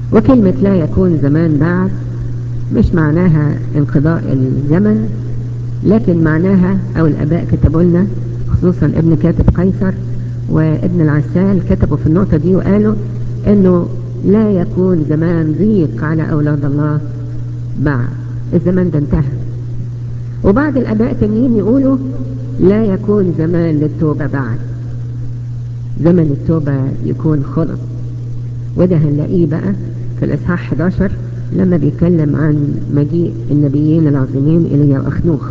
وكلمة لا يكون زمان بعد مش معناها انقضاء الزمن لكن معناها او الاباء كتبوا لنا خصوصا ابن كاتب قيصر وابن العسال كتبوا في النقطة دي وقالوا انه لا يكون زمان ضيق على اولاد الله بعد الزمان ده انتهى وبعض الاباء تانيين يقولوا لا يكون زمان للتوبة بعد زمن التوبة يكون خلص وده هنلاقيه بقى في الاصحاح 11 لما بيتكلم عن مجيء النبيين العظيمين إلي وأخنوخ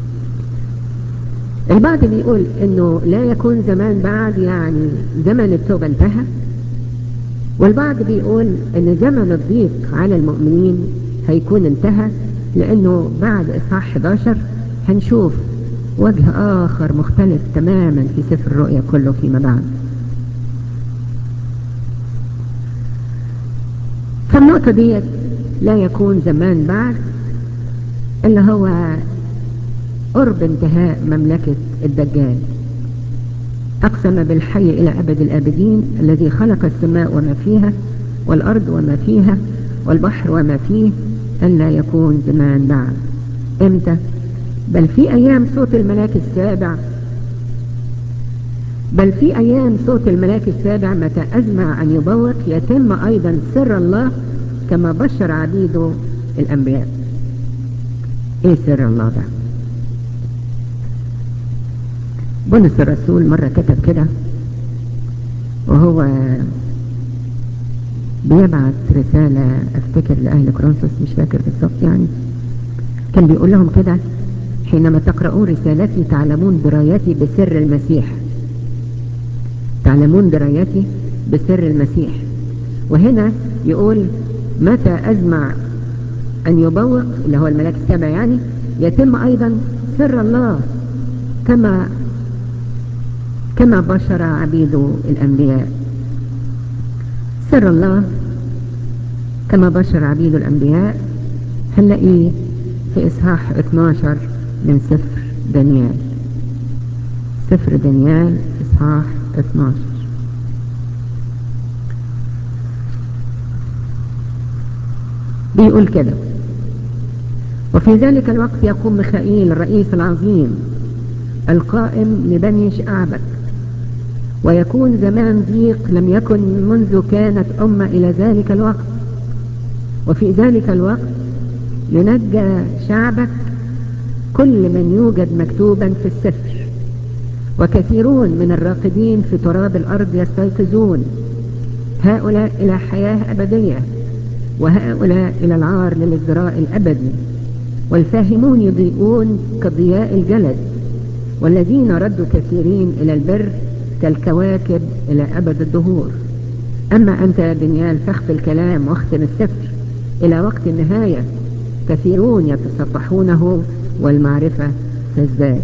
البعض بيقول انه لا يكون زمان بعد يعني زمن التوبة انتهى والبعض بيقول ان زمن الضيق على المؤمنين هيكون انتهى لانه بعد اصحاح 11 هنشوف وجه اخر مختلف تماما في سفر الرؤيا كله فيما بعد فالنقطة ديت لا يكون زمان بعد اللي هو قرب انتهاء مملكة الدجال أقسم بالحي إلى أبد الآبدين الذي خلق السماء وما فيها والأرض وما فيها والبحر وما فيه أن لا يكون زمان بعد إمتى؟ بل في أيام صوت الملاك السابع بل في أيام صوت الملاك السابع متى أزمع أن يبوق يتم أيضا سر الله كما بشر عبيده الأنبياء إيه سر الله ده؟ بولس الرسول مرة كتب كده وهو بيبعت رسالة افتكر لأهل كرونسوس مش فاكر بالظبط يعني كان بيقول لهم كده حينما تقرؤون رسالتي تعلمون درايتي بسر المسيح تعلمون درايتي بسر المسيح وهنا يقول متى أزمع أن يبوق اللي هو الملاك السابع يعني يتم أيضا سر الله كما كما بشر عبيد الأنبياء سر الله كما بشر عبيد الأنبياء هنلاقيه في إصحاح 12 من سفر دانيال سفر دانيال إصحاح 12 بيقول كده وفي ذلك الوقت يقوم ميخائيل الرئيس العظيم القائم لبني شعبك ويكون زمان ضيق لم يكن منذ كانت أمة إلى ذلك الوقت وفي ذلك الوقت ينجى شعبك كل من يوجد مكتوبا في السفر وكثيرون من الراقدين في تراب الأرض يستيقظون هؤلاء إلى حياة أبدية وهؤلاء إلى العار للازدراء الأبدي والفاهمون يضيئون كضياء الجلد والذين ردوا كثيرين إلى البر كالكواكب إلى أبد الدهور أما أنت يا دنيال فاخف الكلام واختم السفر إلى وقت النهاية كثيرون يتصفحونه والمعرفة تزداد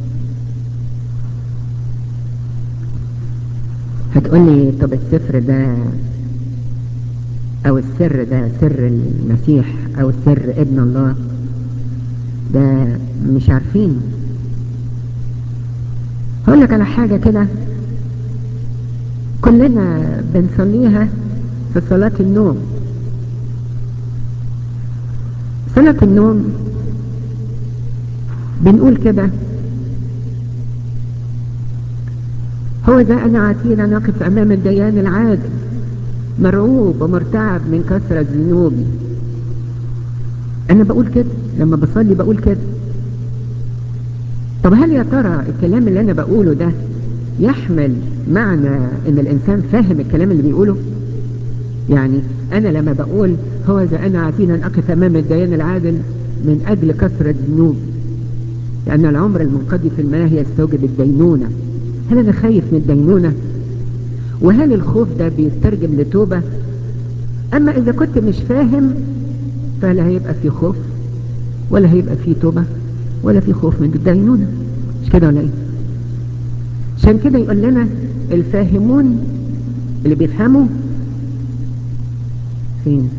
هتقولي طب السفر ده او السر ده سر المسيح او سر ابن الله ده مش عارفين هقول لك على حاجة كده كلنا بنصليها في صلاة النوم صلاة النوم بنقول كده هو ذا أنا عتيد أن أقف أمام الديان العادل مرعوب ومرتعب من كثرة ذنوبي أنا بقول كده لما بصلي بقول كده طب هل يا ترى الكلام اللي أنا بقوله ده يحمل معنى ان الانسان فاهم الكلام اللي بيقوله يعني انا لما بقول هو اذا انا عتيد ان اقف امام الديان العادل من اجل كثرة ذنوب لان العمر المنقضي في المياه يستوجب الدينونة هل انا خايف من الدينونة وهل الخوف ده بيترجم لتوبة اما اذا كنت مش فاهم فلا هيبقى في خوف ولا هيبقى في توبة ولا في خوف من الدينونة مش كده ولا ايه عشان كده يقول لنا الفاهمون اللي بيفهموا فين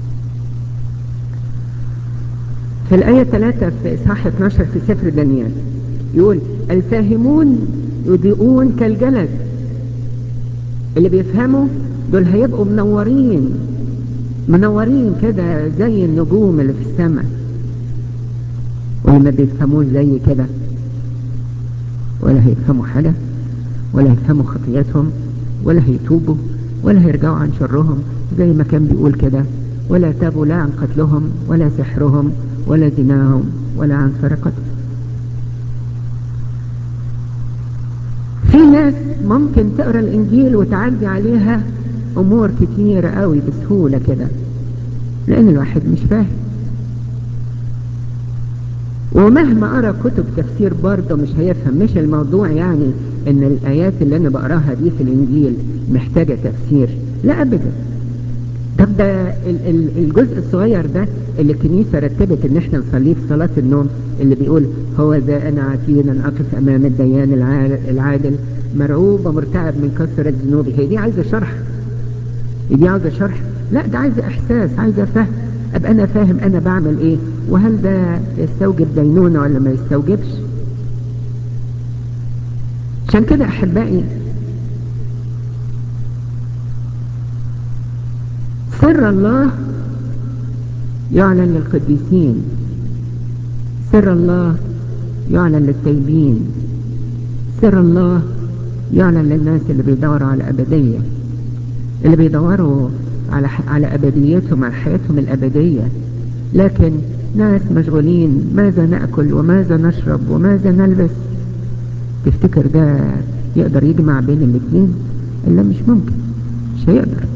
في الآية 3 في إصحاح 12 في سفر دانيال يقول الفاهمون يضيئون كالجلد اللي بيفهموا دول هيبقوا منورين منورين كده زي النجوم اللي في السماء واللي ما بيفهموش زي كده ولا هيفهموا حاجة ولا هيفهموا خطياتهم ولا هيتوبوا ولا هيرجعوا عن شرهم زي ما كان بيقول كده ولا تابوا لا عن قتلهم ولا سحرهم ولا زناهم ولا عن سرقتهم في ناس ممكن تقرا الانجيل وتعدي عليها امور كتيره قوي بسهوله كده لان الواحد مش فاهم ومهما قرا كتب تفسير برضه مش هيفهم مش الموضوع يعني ان الايات اللي انا بقراها دي في الانجيل محتاجه تفسير لا ابدا طب ده الجزء الصغير ده اللي الكنيسة رتبت ان احنا نصليه في صلاة النوم اللي بيقول هو ذا انا عتيدا اقف امام الديان العادل مرعوب ومرتعب من كثرة ذنوبي هي دي عايزة شرح هي دي عايزة شرح لا ده عايزة احساس عايزة فهم ابقى انا فاهم انا بعمل ايه وهل ده يستوجب دينونة ولا ما يستوجبش عشان كده احبائي سر الله يعلن للقديسين سر الله يعلن للتيبين سر الله يعلن للناس اللي بيدوروا على أبدية اللي بيدوروا على على أبديتهم على حياتهم الأبدية لكن ناس مشغولين ماذا نأكل وماذا نشرب وماذا نلبس تفتكر ده يقدر يجمع بين الاثنين إلا مش ممكن مش هيقدر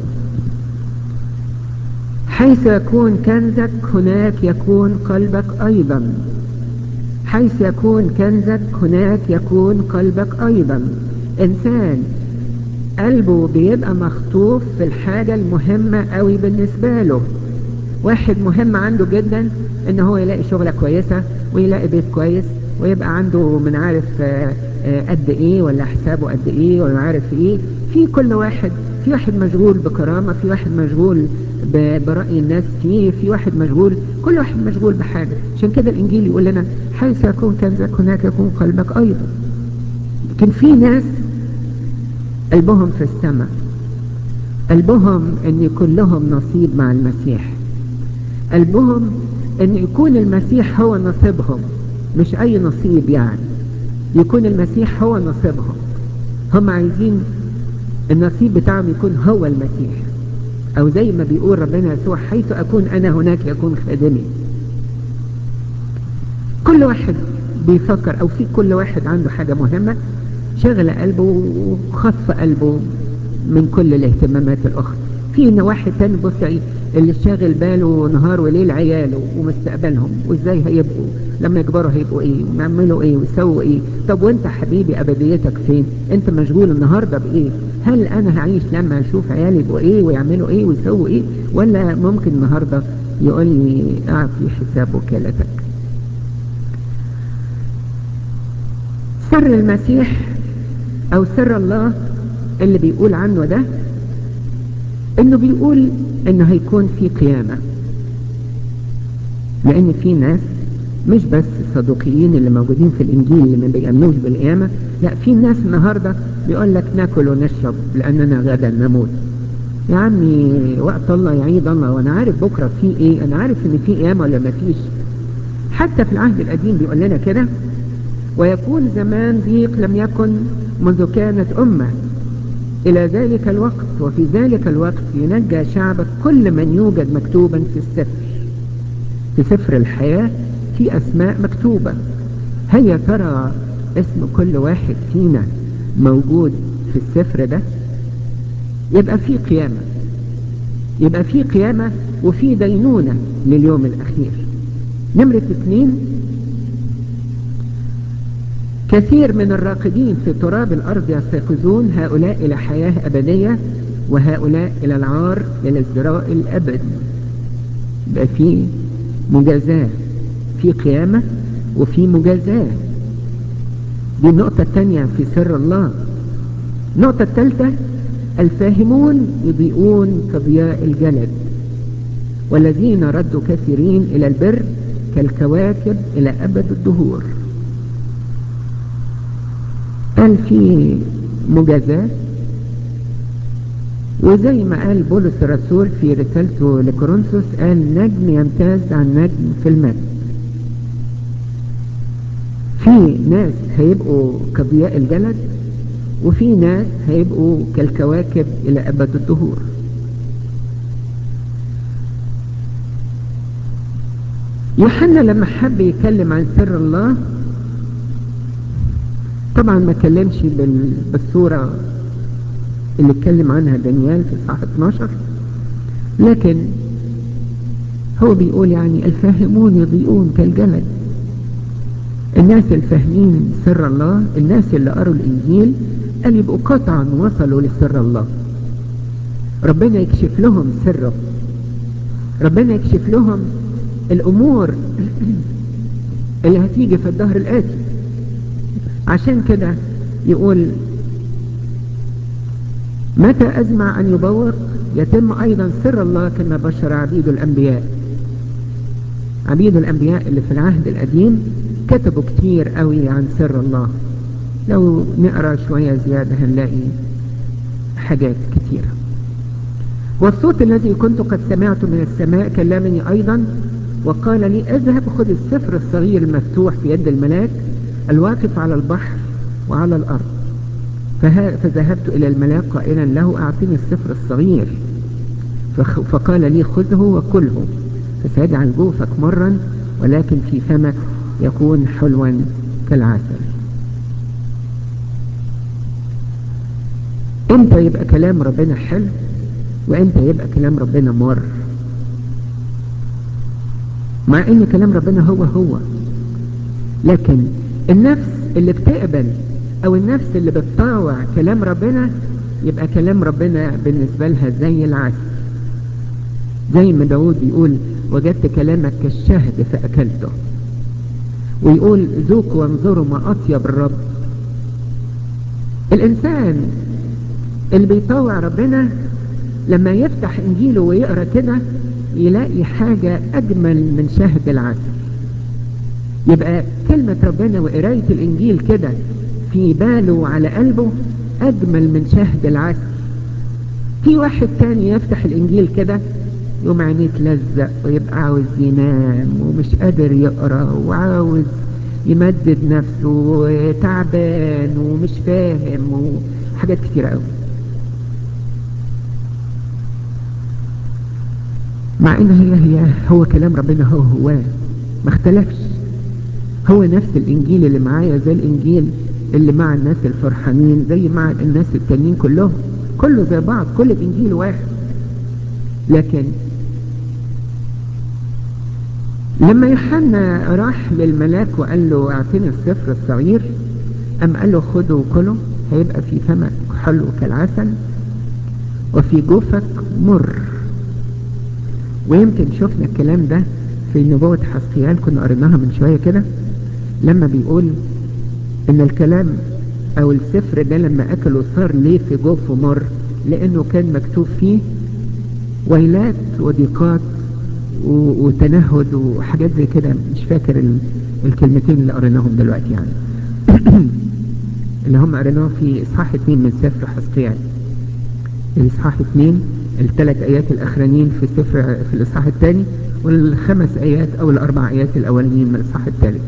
حيث يكون كنزك هناك يكون قلبك أيضا حيث يكون كنزك هناك يكون قلبك أيضا إنسان قلبه بيبقى مخطوف في الحاجة المهمة قوي بالنسبة له واحد مهم عنده جدا ان هو يلاقي شغلة كويسة ويلاقي بيت كويس ويبقى عنده من عارف قد ايه ولا حسابه قد ايه ولا عارف ايه في كل واحد في واحد مشغول بكرامة في واحد مشغول برأي الناس فيه في واحد مشغول كل واحد مشغول بحاجة عشان كده الإنجيل يقول لنا حيث يكون كنزك هناك يكون قلبك أيضا لكن في ناس قلبهم في السماء قلبهم أن يكون لهم نصيب مع المسيح قلبهم أن يكون المسيح هو نصيبهم مش أي نصيب يعني يكون المسيح هو نصيبهم هم عايزين النصيب بتاعهم يكون هو المسيح او زي ما بيقول ربنا يسوع حيث اكون انا هناك يكون خادمي كل واحد بيفكر او في كل واحد عنده حاجة مهمة شغل قلبه وخص قلبه من كل الاهتمامات الاخرى في ان واحد تاني بص اللي شاغل باله نهار وليل عياله ومستقبلهم وازاي هيبقوا لما يكبروا هيبقوا ايه ويعملوا ايه ويسووا ايه طب وانت حبيبي ابديتك فين انت مشغول النهارده بايه هل انا هعيش لما اشوف عيالي يبقوا ايه ويعملوا ايه ويسووا ايه ولا ممكن النهارده يقول لي اعطي حساب وكالتك سر المسيح او سر الله اللي بيقول عنه ده انه بيقول انه هيكون في قيامة لان في ناس مش بس الصدوقيين اللي موجودين في الانجيل اللي ما بيأمنوش بالقيامة لا في ناس النهاردة بيقول لك ناكل ونشرب لاننا غدا نموت يا عمي وقت الله يعيد الله وانا عارف بكرة في ايه انا عارف ان في قيامة ولا ما فيش حتى في العهد القديم بيقول لنا كده ويكون زمان ضيق لم يكن منذ كانت امه إلى ذلك الوقت وفي ذلك الوقت ينجى شعبك كل من يوجد مكتوبا في السفر في سفر الحياة في أسماء مكتوبة هيا ترى اسم كل واحد فينا موجود في السفر ده يبقى في قيامة يبقى في قيامة وفي دينونة لليوم الأخير نمرة اثنين كثير من الراقدين في تراب الأرض يستيقظون هؤلاء إلى حياة أبدية وهؤلاء إلى العار إلى الزراء الأبد يبقى في مجازاة في قيامة وفي مجازاة دي النقطة الثانية في سر الله النقطة الثالثة الفاهمون يضيئون كضياء الجلد والذين ردوا كثيرين إلى البر كالكواكب إلى أبد الدهور قال في مجازاة وزي ما قال بولس الرسول في رسالته لكورنثوس قال نجم يمتاز عن نجم في المجد في ناس هيبقوا كضياء الجلد وفي ناس هيبقوا كالكواكب إلى أبد الدهور يوحنا لما حب يتكلم عن سر الله طبعا ما كلمش بالصورة اللي اتكلم عنها دانيال في صحة 12 لكن هو بيقول يعني الفاهمون يضيئون كالجلد الناس الفاهمين سر الله الناس اللي قروا الإنجيل قال يبقوا قطعا وصلوا لسر الله ربنا يكشف لهم سره ربنا يكشف لهم الأمور اللي هتيجي في الظهر الآتي عشان كده يقول متى أزمع أن يبوق يتم أيضا سر الله كما بشر عبيد الأنبياء عبيد الأنبياء اللي في العهد القديم كتبوا كتير قوي عن سر الله لو نقرأ شوية زيادة هنلاقي حاجات كتيرة والصوت الذي كنت قد سمعته من السماء كلمني أيضا وقال لي اذهب خذ السفر الصغير المفتوح في يد الملاك الواقف على البحر وعلى الأرض فذهبت إلى الملاك قائلا له أعطني السفر الصغير فقال لي خذه وكله فسيجعل جوفك مرا ولكن في فمك يكون حلوا كالعسل امتى يبقى كلام ربنا حلو وامتى يبقى كلام ربنا مر مع ان كلام ربنا هو هو لكن النفس اللي بتقبل او النفس اللي بتطاوع كلام ربنا يبقى كلام ربنا بالنسبة لها زي العسل زي ما داود يقول وجدت كلامك كالشهد فأكلته ويقول ذوقوا وانظروا ما أطيب الرب الإنسان اللي بيطاوع ربنا لما يفتح إنجيله ويقرأ كده يلاقي حاجة أجمل من شهد العسل يبقى كلمة ربنا وقراية الإنجيل كده في باله وعلى قلبه أجمل من شهد العسل في واحد تاني يفتح الإنجيل كده يوم عينيه تلزق ويبقى عاوز ينام ومش قادر يقرأ وعاوز يمدد نفسه وتعبان ومش فاهم وحاجات كتير قوي مع ان هي هي هو كلام ربنا هو هو ما اختلفش هو نفس الانجيل اللي معايا زي الانجيل اللي مع الناس الفرحانين زي مع الناس التانيين كلهم كله زي بعض كل الانجيل واحد لكن لما يوحنا راح للملاك وقال له اعطيني السفر الصغير ام قال له خده وكله هيبقى في فمك حلو كالعسل وفي جوفك مر ويمكن شفنا الكلام ده في نبوة حسقيال كنا قريناها من شوية كده لما بيقول ان الكلام او السفر ده لما اكله صار ليه في جوفه مر لانه كان مكتوب فيه ويلات وضيقات وتنهد وحاجات زي كده مش فاكر الكلمتين اللي قريناهم دلوقتي يعني اللي هم قريناهم في اصحاح اتنين من سفر حسقيال الاصحاح اتنين الثلاث ايات الاخرانيين في سفر في الاصحاح الثاني والخمس ايات او الاربع ايات الاولانيين من الاصحاح الثالث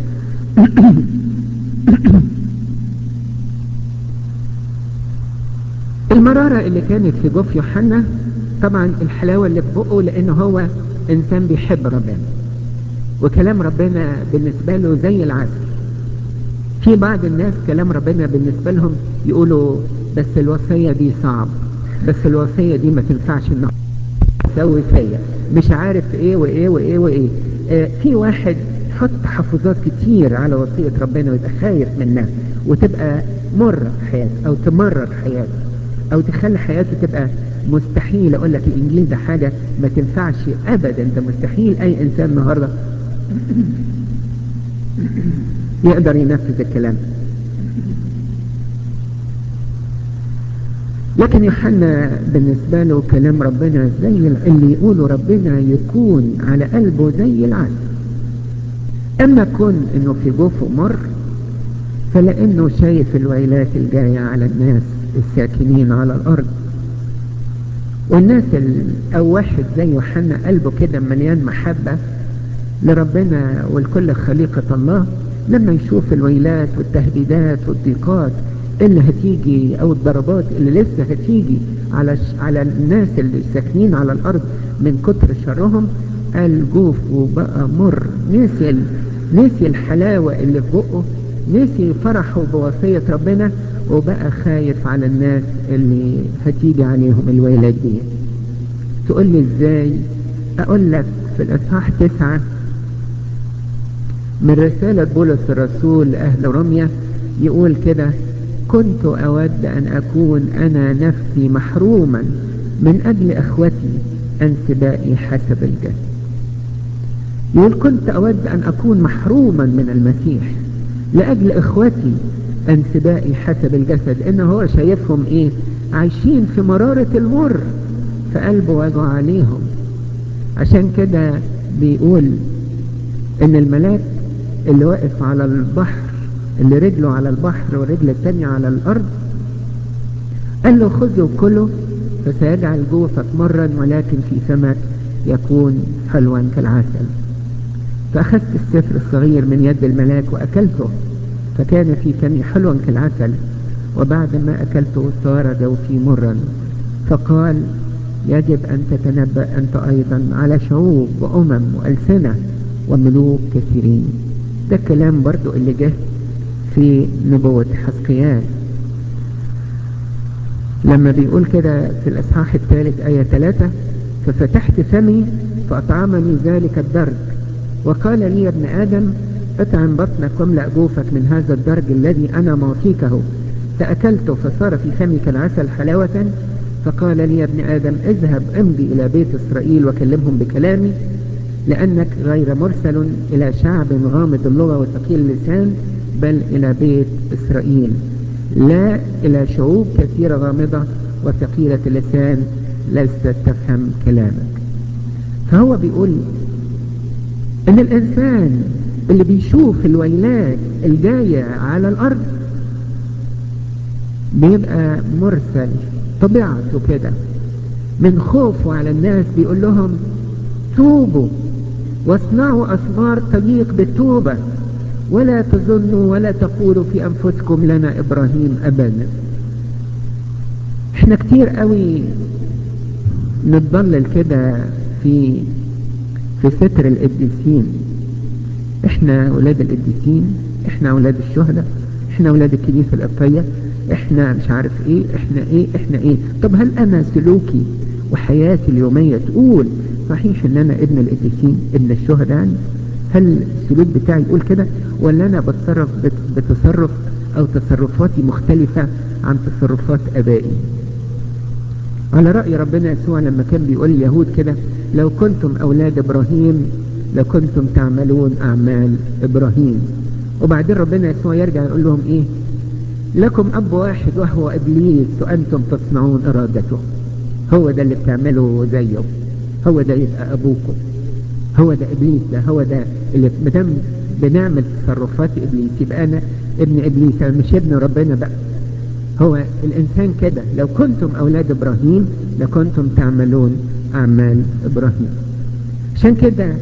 المرارة اللي كانت في جوف يوحنا طبعا الحلاوة اللي في بقه لانه هو انسان بيحب ربنا وكلام ربنا بالنسبة له زي العسل في بعض الناس كلام ربنا بالنسبة لهم يقولوا بس الوصية دي صعب بس الوصية دي ما تنفعش انه تسوي فيا مش عارف ايه وايه وايه وايه آه في واحد حط تحفظات كتير على وصية ربنا ويبقى خايف منها وتبقى مرة في حياته او تمرر حياته او تخلي حياته تبقى مستحيل اقول لك الانجيل ده حاجة ما تنفعش ابدا ده مستحيل اي انسان النهاردة يقدر ينفذ الكلام لكن يوحنا بالنسبة له كلام ربنا زي اللي يقوله ربنا يكون على قلبه زي العسل اما كون انه في جوفه مر فلانه شايف الويلات الجاية على الناس الساكنين على الارض والناس او واحد زي يوحنا قلبه كده مليان محبة لربنا ولكل خليقة الله لما يشوف الويلات والتهديدات والضيقات اللي هتيجي او الضربات اللي لسه هتيجي على على الناس اللي ساكنين على الارض من كتر شرهم قال جوفه بقى مر نسي نسي الحلاوة اللي في بقه نسي فرحه بوصية ربنا وبقى خايف على الناس اللي هتيجي عليهم الويلات دي تقول لي ازاي اقول لك في الاصحاح تسعة من رسالة بولس الرسول لأهل رمية يقول كده كنت أود أن أكون أنا نفسي محروما من أجل أخوتي أنسبائي حسب الجسد يقول كنت أود أن أكون محروما من المسيح لأجل إخوتي أنسبائي حسب الجسد إنه هو شايفهم إيه عايشين في مرارة المر فقلبه وجع عليهم عشان كده بيقول إن الملاك اللي واقف على البحر اللي رجله على البحر ورجله التانية على الأرض قال له خذ وكله فسيجعل جوفك مرا ولكن في فمك يكون حلوا كالعسل فأخذت السفر الصغير من يد الملاك وأكلته فكان في فمي حلوا كالعسل وبعد ما أكلته صار جوفي مرا فقال يجب أن تتنبأ أنت أيضا على شعوب وأمم وألسنة وملوك كثيرين ده الكلام برضو اللي جه في نبوة حسقيال لما بيقول كده في الأصحاح الثالث آية 3 ففتحت فمي فأطعمني ذلك الدرج وقال لي يا ابن آدم اطعم بطنك واملأ جوفك من هذا الدرج الذي أنا معطيكه فأكلته فصار في فمي كالعسل حلاوة فقال لي يا ابن آدم اذهب امضي إلى بيت إسرائيل وكلمهم بكلامي لأنك غير مرسل إلى شعب غامض اللغة وثقيل اللسان بل إلى بيت إسرائيل لا إلى شعوب كثيرة غامضة وثقيلة اللسان لست تفهم كلامك فهو بيقول ان الانسان اللي بيشوف الويلات الجاية على الارض بيبقى مرسل طبيعته كده من خوفه على الناس بيقول لهم توبوا واصنعوا اسمار تليق بالتوبة ولا تظنوا ولا تقولوا في انفسكم لنا ابراهيم ابانا احنا كتير قوي نتضلل كده في في ستر القديسين احنا اولاد القديسين احنا اولاد الشهداء احنا اولاد الكنيسة القبطية احنا مش عارف ايه احنا ايه احنا ايه طب هل انا سلوكي وحياتي اليومية تقول صحيح ان انا ابن القديسين ابن الشهداء يعني هل السلوك بتاعي يقول كده ولا انا بتصرف بتصرف او تصرفاتي مختلفة عن تصرفات ابائي على رأي ربنا يسوع لما كان بيقول اليهود كده لو كنتم أولاد إبراهيم لكنتم تعملون أعمال إبراهيم وبعدين ربنا يسوع يرجع يقول لهم إيه لكم أب واحد وهو إبليس وأنتم تصنعون إرادته هو ده اللي بتعمله زيه هو ده يبقى أبوكم هو ده إبليس ده هو ده اللي مدام بنعمل تصرفات إبليس يبقى أنا ابن إبليس أنا مش ابن ربنا بقى هو الإنسان كده لو كنتم أولاد إبراهيم لكنتم تعملون أعمال إبراهيم عشان كده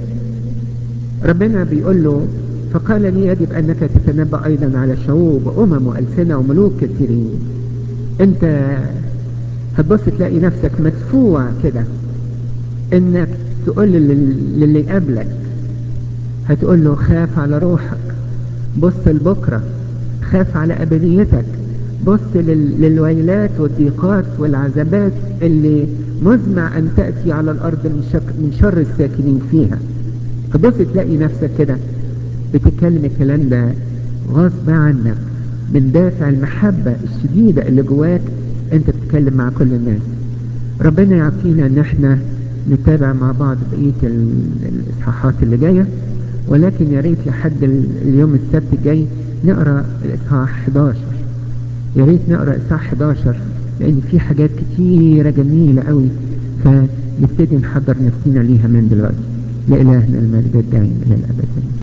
ربنا بيقول له فقال لي يجب أنك تتنبأ أيضا على شعوب وأمم وألسنة وملوك كثيرين أنت هتبص تلاقي نفسك مدفوع كده إنك تقول للي قبلك هتقول له خاف على روحك بص لبكرة خاف على أبديتك بص للويلات والضيقات والعذابات اللي مزمع أن تأتي على الأرض من, شك من شر الساكنين فيها تبص تلاقي نفسك كده بتتكلم الكلام ده غصب عنك من دافع المحبة الشديدة اللي جواك انت بتتكلم مع كل الناس ربنا يعطينا ان احنا نتابع مع بعض بقية الاصحاحات اللي جاية ولكن يا ريت لحد اليوم السبت الجاي نقرأ الاصحاح 11 يا ريت نقرأ اصحاح 11 لان في حاجات كتيرة جميلة قوي فنبتدي نحضر نفسنا ليها من دلوقتي لإلهنا المجد الدائم إلى الأبد